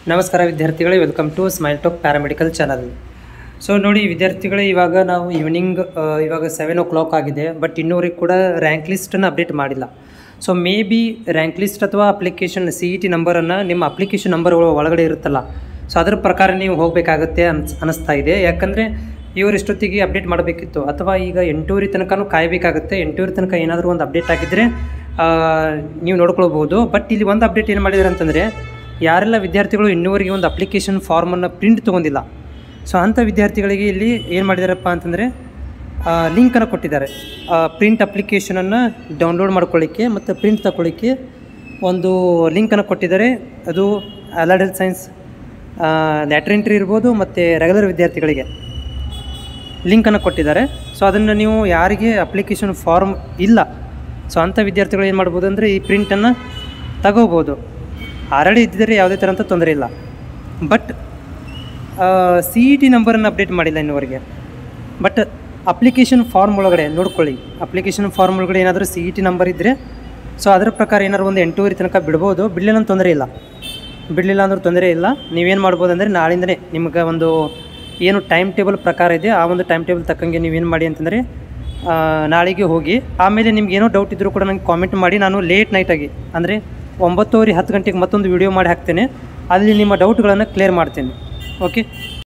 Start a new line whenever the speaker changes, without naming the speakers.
ನಮಸ್ಕಾರ ವಿದ್ಯಾರ್ಥಿಗಳೇ welcome to Smile Talk paramedical channel so ನೋಡಿ ವಿದ್ಯಾರ್ಥಿಗಳೇ ಇವಾಗ ನಾವು ಈವ್ನಿಂಗ್ ಇವಾಗ ಸೆವೆನ್ ಓ ಕ್ಲಾಕ್ ಆಗಿದೆ ಬಟ್ ಇನ್ನೂವರೆಗೆ ಕೂಡ ರ್ಯಾಂಕ್ ಲಿಸ್ಟನ್ನು ಅಪ್ಡೇಟ್ ಮಾಡಿಲ್ಲ so may be rank list ಅಥವಾ ಅಪ್ಲಿಕೇಶನ್ ಸಿ ಇ ಟಿ ನಂಬರನ್ನು ನಿಮ್ಮ ಅಪ್ಲಿಕೇಶನ್ ನಂಬರ್ ಒಳಗಡೆ ಇರುತ್ತಲ್ಲ ಸೊ ಅದರ ಪ್ರಕಾರ ನೀವು ಹೋಗಬೇಕಾಗತ್ತೆ ಅನ್ಸ್ ಅನ್ನಿಸ್ತಾ ಇದೆ ಯಾಕಂದರೆ ಇವರು ಇಷ್ಟೊತ್ತಿಗೆ ಅಪ್ಡೇಟ್ ಮಾಡಬೇಕಿತ್ತು ಅಥವಾ ಈಗ ಎಂಟೂವರೆ ತನಕನೂ ಕಾಯಬೇಕಾಗುತ್ತೆ ಎಂಟೂವರೆ ತನಕ ಏನಾದರೂ ಒಂದು ಅಪ್ಡೇಟ್ ಆಗಿದ್ದರೆ ನೀವು ನೋಡ್ಕೊಳ್ಬೋದು ಬಟ್ ಇಲ್ಲಿ ಒಂದು ಅಪ್ಡೇಟ್ ಏನು ಮಾಡಿದ್ದಾರೆ ಅಂತಂದರೆ ಯಾರೆಲ್ಲ ವಿದ್ಯಾರ್ಥಿಗಳು ಇನ್ನೂವರೆಗೆ ಒಂದು ಅಪ್ಲಿಕೇಶನ್ ಫಾರ್ಮನ್ನು ಪ್ರಿಂಟ್ ತೊಗೊಂಡಿಲ್ಲ ಸೊ ಅಂಥ ವಿದ್ಯಾರ್ಥಿಗಳಿಗೆ ಇಲ್ಲಿ ಏನು ಮಾಡಿದಾರಪ್ಪ ಅಂತಂದರೆ ಲಿಂಕನ್ನು ಕೊಟ್ಟಿದ್ದಾರೆ ಪ್ರಿಂಟ್ ಅಪ್ಲಿಕೇಶನನ್ನು ಡೌನ್ಲೋಡ್ ಮಾಡ್ಕೊಳ್ಳಿಕ್ಕೆ ಮತ್ತು ಪ್ರಿಂಟ್ ತಗೊಳ್ಳಿಕ್ಕೆ ಒಂದು ಲಿಂಕನ್ನು ಕೊಟ್ಟಿದ್ದಾರೆ ಅದು ಅಲರ್ಟ್ ಹೆಲ್ತ್ ಸೈನ್ಸ್ ಲ್ಯಾಟ್ರೆಂಟ್ರಿ ಇರ್ಬೋದು ಮತ್ತು ರೆಗ್ಯುಲರ್ ವಿದ್ಯಾರ್ಥಿಗಳಿಗೆ ಲಿಂಕನ್ನು ಕೊಟ್ಟಿದ್ದಾರೆ ಸೊ ಅದನ್ನು ನೀವು ಯಾರಿಗೆ ಅಪ್ಲಿಕೇಶನ್ ಫಾರ್ಮ್ ಇಲ್ಲ ಸೊ ಅಂಥ ವಿದ್ಯಾರ್ಥಿಗಳು ಏನು ಮಾಡ್ಬೋದು ಅಂದರೆ ಈ ಪ್ರಿಂಟನ್ನು ತಗೋಬೋದು ಆಲ್ರೆಡಿ ಇದ್ದಿದ್ದರೆ ಯಾವುದೇ ಥರಂಥ ತೊಂದರೆ ಇಲ್ಲ ಬಟ್ ಸಿ ಇ ಟಿ ನಂಬರನ್ನು ಅಪ್ಡೇಟ್ ಮಾಡಿಲ್ಲ ಇನ್ನುವರೆಗೆ ಬಟ್ ಅಪ್ಲಿಕೇಶನ್ ಫಾರ್ಮ್ ಒಳಗಡೆ ನೋಡ್ಕೊಳ್ಳಿ ಅಪ್ಲಿಕೇಶನ್ ಫಾರ್ಮ್ ಒಳಗಡೆ ಏನಾದರೂ ಸಿ ಇ ಟಿ ನಂಬರ್ ಇದ್ದರೆ ಸೊ ಅದರ ಪ್ರಕಾರ ಏನಾದ್ರು ಒಂದು ಎಂಟೂವರೆ ತನಕ ಬಿಡ್ಬೋದು ಬಿಡಲಿಲ್ಲ ಅಂತ ತೊಂದರೆ ಇಲ್ಲ ಬಿಡಲಿಲ್ಲ ಅಂದ್ರೆ ತೊಂದರೆ ಇಲ್ಲ ನೀವೇನು ಮಾಡ್ಬೋದು ಅಂದರೆ ನಾಳಿಂದನೇ ನಿಮ್ಗೆ ಒಂದು ಏನು ಟೈಮ್ ಟೇಬಲ್ ಪ್ರಕಾರ ಇದೆ ಆ ಒಂದು ಟೈಮ್ ಟೇಬಲ್ ತಕ್ಕಂಗೆ ನೀವೇನು ಮಾಡಿ ಅಂತಂದರೆ ಆ, ನಾಳೆಗೆ ಹೋಗಿ ಆಮೇಲೆ ನಿಮ್ಗೆ ಏನೋ ಡೌಟ್ ಇದ್ದರೂ ಕೂಡ ನಂಗೆ ಕಾಮೆಂಟ್ ಮಾಡಿ ನಾನು ಲೇಟ್ ನೈಟಾಗಿ ಅಂದರೆ ಒಂಬತ್ತುವರೆ ಹತ್ತು ಗಂಟೆಗೆ ಮತ್ತೊಂದು ವಿಡಿಯೋ ಮಾಡಿ ಹಾಕ್ತೇನೆ ಅಲ್ಲಿ ನಿಮ್ಮ ಡೌಟ್ಗಳನ್ನು ಕ್ಲಿಯರ್ ಮಾಡ್ತೇನೆ ಓಕೆ